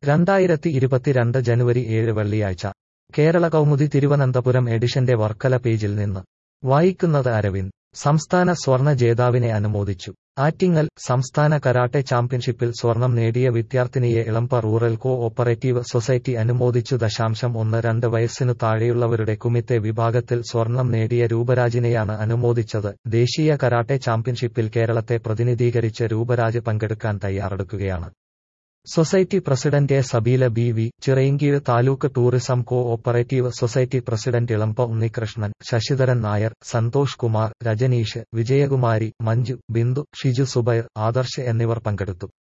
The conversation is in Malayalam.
രണ്ടായിരത്തി ഇരുപത്തിരണ്ട് ജനുവരി ഏഴ് വെള്ളിയാഴ്ച കേരള കൗമുദി തിരുവനന്തപുരം എഡിഷന്റെ വർക്കല പേജിൽ നിന്ന് വായിക്കുന്നത് അരവിന്ദ് സംസ്ഥാന സ്വർണ ജേതാവിനെ അനുമോദിച്ചു ആറ്റിങ്ങൽ സംസ്ഥാന കരാട്ടെ ചാമ്പ്യൻഷിപ്പിൽ സ്വർണം നേടിയ വിദ്യാർത്ഥിനിയെ Elamba rural co operative society അനുമോദിച്ചു ദശാംശം ഒന്ന് രണ്ട് വയസ്സിനു താഴെയുള്ളവരുടെ കുമിത്തെ വിഭാഗത്തിൽ സ്വർണം നേടിയ രൂപരാജിനെയാണ് അനുമോദിച്ചത് ദേശീയ കരാട്ടെ ചാമ്പ്യൻഷിപ്പിൽ കേരളത്തെ പ്രതിനിധീകരിച്ച് രൂപരാജ് പങ്കെടുക്കാൻ തയ്യാറെടുക്കുകയാണ് society president A Sabeela B V Chirayinkeezhu taluk tourism co operative society president Elamba Unnikrishnan Sasidharan Nair Santhosh Kumar Rajaneesh Vijayakumari Manju Bindu Shiju Subair Adarsh എന്നിവർ പങ്കെടുത്തു